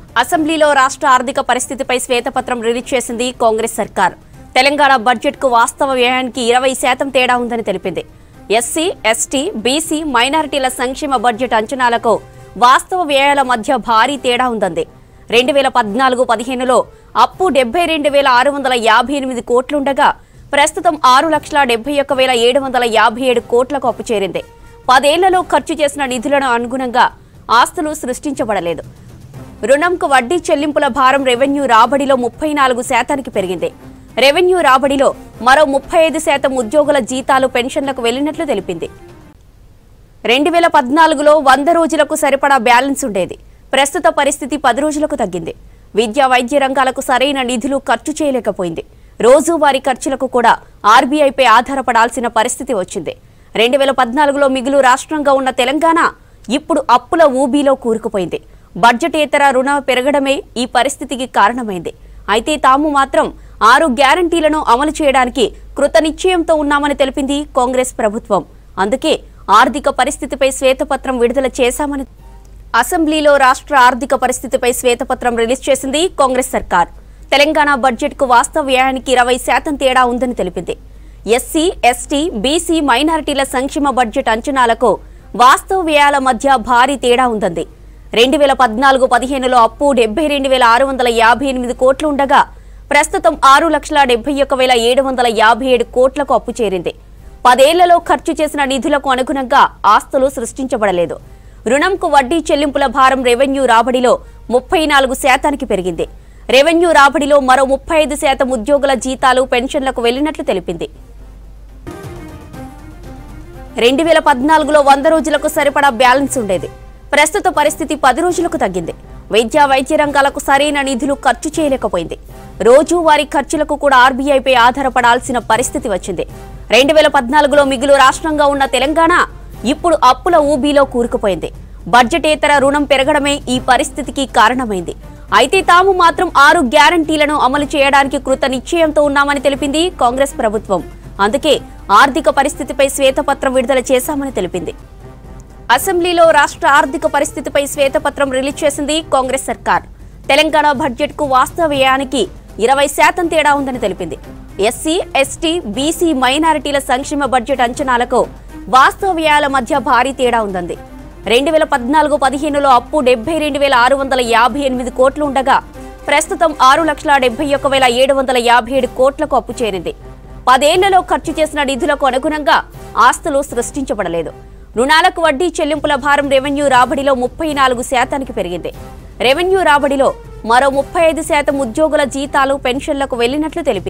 అసెంబ్లీలో రాష్ట్ర ఆర్థిక పరిస్థితిపై శ్వేతపత్రం రిలీజ్ చేసింది కాంగ్రెస్ సర్కార్ తెలంగాణ బడ్జెట్కు వాస్తవ వ్యయానికి ఇరవై శాతం తేడా ఉందని తెలిపింది ఎస్సీ ఎస్టీ బీసీ మైనారిటీల సంక్షేమ బడ్జెట్ అంచనాలకు వాస్తవ వ్యయాల మధ్య భారీ తేడా ఉందంది రెండు వేల పద్నాలుగు పదిహేనులో అప్పు డెబ్బై రెండు వేల ఆరు వందల యాభై ఎనిమిది కోట్లుండగా ప్రస్తుతం ఆరు లక్షల డెబ్బై ఒక్క వేల ఏడు వందల యాభై ఏడు కోట్లకు అప్పు చేరింది పదేళ్లలో ఖర్చు చేసిన నిధులను అనుగుణంగా ఆస్తులు సృష్టించబడలేదు రుణంకు వడ్డీ చెల్లింపుల భారం రెవెన్యూ రాబడిలో ముప్పై నాలుగు శాతానికి పెరిగింది రెవెన్యూ రాబడిలో మరో ముప్పై ఐదు శాతం ఉద్యోగుల జీతాలు పెన్షన్లకు వెళ్లినట్లు తెలిపింది రెండు వేల పద్నాలుగులో వంద రోజులకు సరిపడా బ్యాలెన్స్ ఉండేది ప్రస్తుత పరిస్థితి పది రోజులకు తగ్గింది విద్యా వైద్య రంగాలకు సరైన నిధులు ఖర్చు చేయలేకపోయింది రోజువారీ ఖర్చులకు కూడా ఆర్బీఐపై ఆధారపడాల్సిన పరిస్థితి వచ్చింది రెండు వేల పద్నాలుగులో మిగులు రాష్ట్రంగా ఉన్న తెలంగాణ ఇప్పుడు అప్పుల ఊబీలో కూరుకుపోయింది బడ్జెటేతర రుణ పెరగడమే ఈ పరిస్థితికి కారణమైంది అయితే తాము మాత్రం ఆరు గ్యారంటీలను అమలు చేయడానికి కృతనిశ్చయంతో ఉన్నామని తెలిపింది కాంగ్రెస్ ప్రభుత్వం అందుకే ఆర్థిక పరిస్థితిపై శ్వేతపత్రం విడుదల చేశామని అసెంబ్లీలో రాష్ట్ర ఆర్థిక పరిస్థితిపై శ్వేతపత్రం రిలీజ్ చేసింది కాంగ్రెస్ సర్కార్ తెలంగాణ బడ్జెట్కు వాస్తవ వ్యయానికి ఇరవై శాతం తేడా ఉందని తెలిపింది ఎస్సీ ఎస్టీ బీసీ మైనారిటీల సంక్షేమ బడ్జెట్ అంచనాలకు వాస్తవ వ్యయాల మధ్య భారీ తేడా ఉందంది రెండు వేల పద్నాలుగు పదిహేనులో అప్పు డెబ్బై రెండు వేల ఆరు వందల యాభై ఎనిమిది కోట్లు ఉండగా ప్రస్తుతం ఆరు లక్షల డెబ్బై ఒక్క వేల ఏడు వందల యాభై ఏడు కోట్లకు అప్పు చేరింది పదేళ్లలో ఖర్చు చేసిన నిధులకు అనుగుణంగా ఆస్తులు సృష్టించబడలేదు రుణంకు వడ్డీ చెల్లింపుల భారం రెవెన్యూ రాబడిలో ముప్పై నాలుగు శాతానికి పెరిగింది రెవెన్యూ రాబడిలో మరో ముప్పై ఐదు శాతం ఉద్యోగుల జీతాలు పెన్షన్లకు వెళ్లినట్లు తెలిపింది రెండు వేల పద్నాలుగులో వంద రోజులకు సరిపడా బ్యాలెన్స్ ఉండేది ప్రస్తుత పరిస్థితి పది రోజులకు తగ్గింది విద్యా వైద్య రంగాలకు సరైన నిధులు ఖర్చు చేయలేకపోయింది రోజువారీ ఖర్చులకు కూడా ఆర్బీఐపై ఆధారపడాల్సిన పరిస్థితి వచ్చింది రెండు వేల పద్నాలుగులో మిగులు రాష్ట్రంగా ఉన్న తెలంగాణ ఇప్పుడు అప్పుల ఊబీలో కూరుకుపోయింది బడ్జెటేతర రుణం పెరగడమే ఈ పరిస్థితికి కారణమైంది అయితే తాము మాత్రం ఆరు గ్యారంటీలను అమలు చేయడానికి కృత నిశ్చయంతో ఉన్నామని తెలిపింది కాంగ్రెస్ ప్రభుత్వం అందుకే ఆర్థిక పరిస్థితిపై శ్వేతపత్రం విడుదల చేశామని తెలిపింది అసెంబ్లీలో రాష్ట్ర ఆర్థిక పరిస్థితిపై శ్వేతపత్రం రిలీజ్ చేసింది కాంగ్రెస్ సర్కార్ తెలంగాణ బడ్జెట్కు వాస్తవ వ్యయానికి ఇరవై శాతం తేడా ఉందని తెలిపింది ఎస్సీ ఎస్టీ బీసీ మైనారిటీల సంక్షేమ బడ్జెట్ అంచనాలకు వాస్తవ వ్యయాల మధ్య భారీ తేడా ఉందంది రెండు వేల పద్నాలుగు పదిహేనులో అప్పు డెబ్బై రెండు వేల ఆరు వందల యాభై ఎనిమిది కోట్లు ఉండగా ప్రస్తుతం ఆరు లక్షల డెబ్బై ఒక్క వేల ఏడు వందల యాభై ఏడు కోట్లకు అప్పు చేరింది పదేళ్లలో ఖర్చు చేసిన నిధులకు అనుగుణంగా ఆస్తులు సృష్టించబడలేదు రుణాలకు వడ్డీ చెల్లింపుల భారం రెవెన్యూ రాబడిలో ముప్పై నాలుగు శాతానికి పెరిగింది రెవెన్యూ రాబడిలో మరో ముప్పై ఐదు శాతం ఉద్యోగుల జీతాలు పెన్షన్లకు వెళ్లినట్లు తెలిపింది